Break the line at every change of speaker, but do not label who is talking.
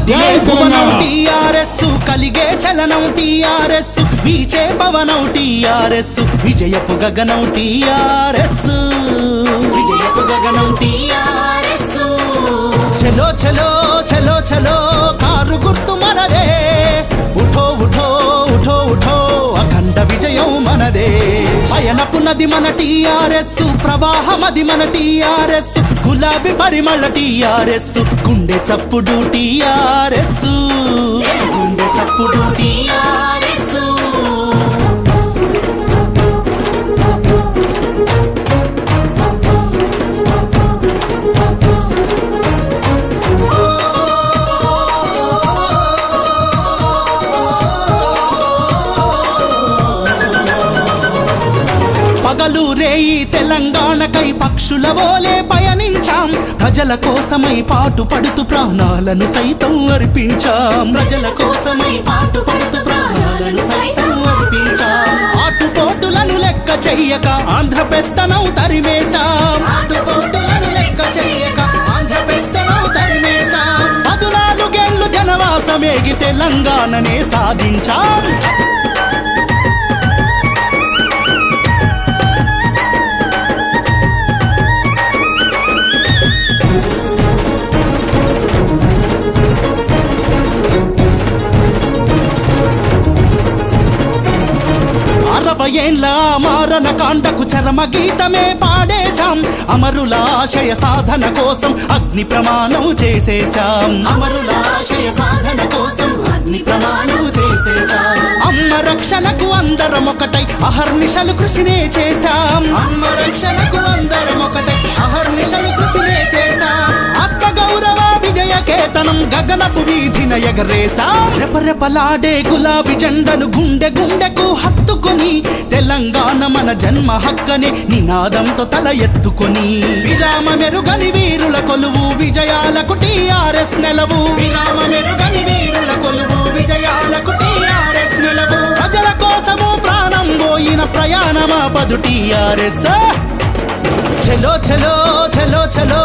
కదిలే భువనం టీఆర్ఎస్ కలిగే చలనం టీఆర్ఎస్ వీచే పవనం టీఆర్ఎస్ విజయపు గగనం టీఆర్ఎస్ విజయపు గగనం టీఆర్ఎస్ చలో చలో చలో చలో కారు గుర్తు మనదే ఉఠో ఉఠో ఉఠో ఉఠో అఖండ విజయం మనదే పయనపు నది మన టీఆర్ఎస్ ప్రవాహమది మన టీఆర్ఎస్ గులాబీ పరిమళ టీఆర్ఎస్ గుండె చప్పుడు టీఆర్ఎస్ గుండె చప్పుడు టీఆర్ఎస్ పగలు రేయి తెలంగాణకై పక్షుల ఓలే పయనించాం ప్రజల కోసమై పాటు పడుతూ ప్రాణాలను సైతం అర్పించాం ప్రజల కోసమై పాటు పడుతూ ప్రాణాలను సైతం అర్పించాం ఆటుపోటులను లెక్క చెయ్యక ఆంధ్ర పెత్తనం తరిమేశాం ఆటుపోటులను లెక్క చెయ్యక ఆంధ్ర పెత్తనం తరిమేశాం పదునాలుగేళ్లు జనవాసమేగి తెలంగాణనే సాధించాం అరవై ఏండ్ల మారణ కాండకు చరమ గీతమే పాడేశాం అమరుల ఆశయ సాధన కోసం అగ్ని ప్రమాణం చేసేశాం అమరుల ఆశయ సాధన కోసం అగ్ని ప్రమాణం చేసేశాం అమ్మ రక్షణకు అందరం ఒకటై అహర్నిశలు కృషినే చేశాం అమ్మ రక్షణకు అందరం ఒకటై అహర్నిశలు కృషినే చేశాం ఆత్మ గౌరవ విజయ కేతనం గగనపు వీధిన ఎగరేశాం రెపరెపలాడే గులాబీ జెండను గుండె గుండెకు హత్తుకొని తెలంగాణ మన జన్మ హక్కని నినాదంతో తల ఎత్తుకొని విరామ మెరుగని వీరుల కొలువు విజయాలకు టీఆర్ఎస్ నెలవు విరామ మెరుగని వీరుల కొలువు విజయాలకు టీఆర్ఎస్ నెలవు ప్రజల కోసము ప్రాణం పోయిన ప్రయాణమా పదు టీఆర్ఎస్ చలో చలో చలో చలో